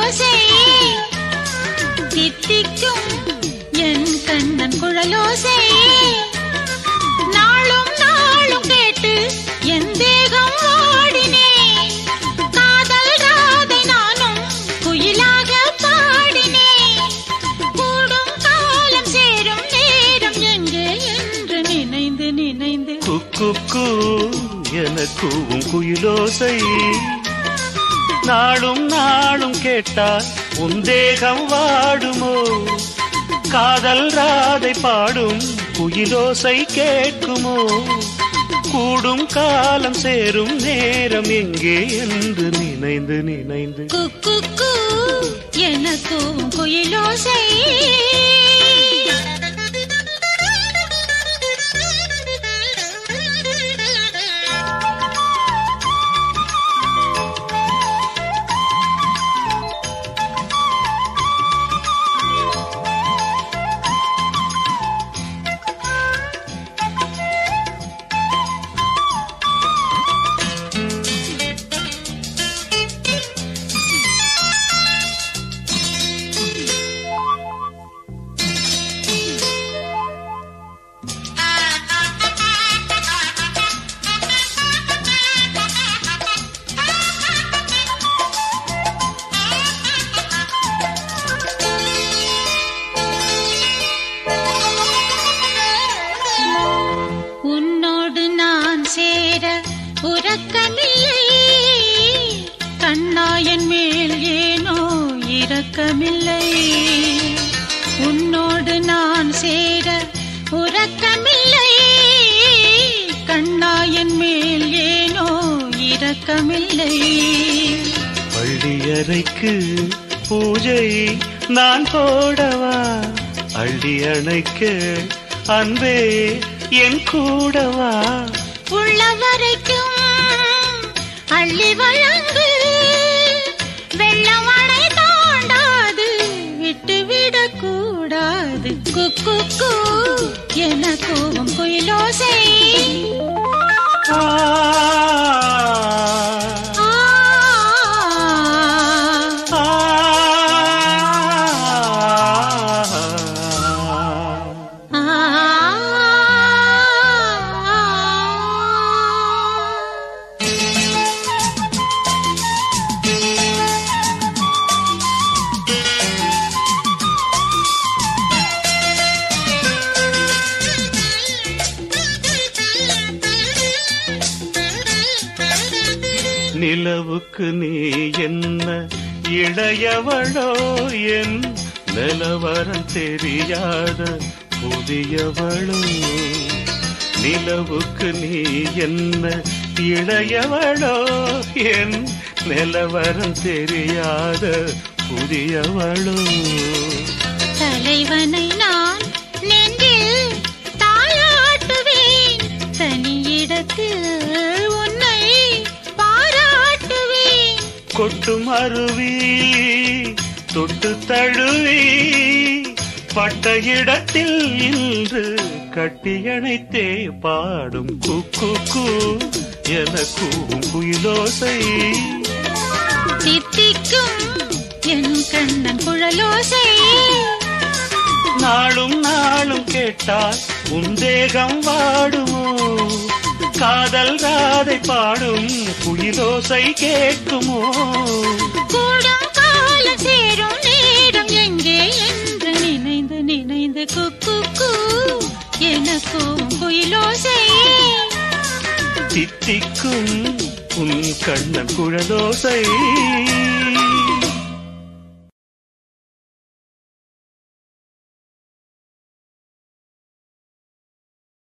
குழலோசை தித்திக்கும் என் கண்ணன் குழலோசை நாளும் நாளும் கேட்டு என் தேகம் ஓடினேன் காதல் ராதை நானும் குயிலாக பாடினேன் கூடும் காலம் சேரும் நேரம் எங்கே என்று நினைந்து நினைந்து குக்கு என கூவும் குயிலோசை நாளும் நாளும் கேட்டால் உன் தேகம் வாடுமோ காதல் ராதை பாடும் குயிலோசை கேட்குமோ கூடும் காலம் சேரும் நேரம் எங்கே என்று நினைந்து நினைந்து குக்கு எனக்கும் குயிலோசை உன்னோடு நான் சேர உறக்கமில்லை கண்ணாயன் மேல் ஏனோ இரக்கமில்லை உன்னோடு நான் சேர உறக்கமில்லை கண்ணாயன் மேல் ஏனோ இரக்கமில்லை பள்ளியறைக்கு பூஜை நான் போடவா அள்ளி அணைக்க அன்பே என் கூடவா உள்ள வரைக்கும் அள்ளி வழங்கு வெள்ளமடை தாண்டாது விட்டு விடக்கூடாது குக்கு எனக்கும் குயிலோசை ஆ, ஆ, ஆ, ஆ, நிலவுக்கு நீ என்ன இளையவளோ என் நிலவரம் தெரியாத புதியவளோ நிலவுக்கு நீ என்ன இளையவளோ என் நிலவரம் தெரியாத புதியவளோ தலைவனை நான் நெஞ்சில் தாளாட்டுவேன் தனியிடத்தில் உன்னை பாராட்டுவேன் கொட்டும் அருவி தொட்டு தழுவி பட்ட இடத்தில் இன்று கட்டியணைத்தே பாடும் குக்கு கூ என கூவும் குயிலோசை தித்திக்கும் என் கண்ணன் குழலோசை நாளும் நாளும் கேட்டால் உன் தேகம் வாடுமோ காதல் ராதை பாடும் குயிலோசை கேட்குமோ கூடும் காலம் சேரும் நேரம் எங்கே என்று நினைந்து நினைந்து குக்கு எனக்கும் குயிலோசை தித்திக்கும் உன் கண்ணன் குழலோசை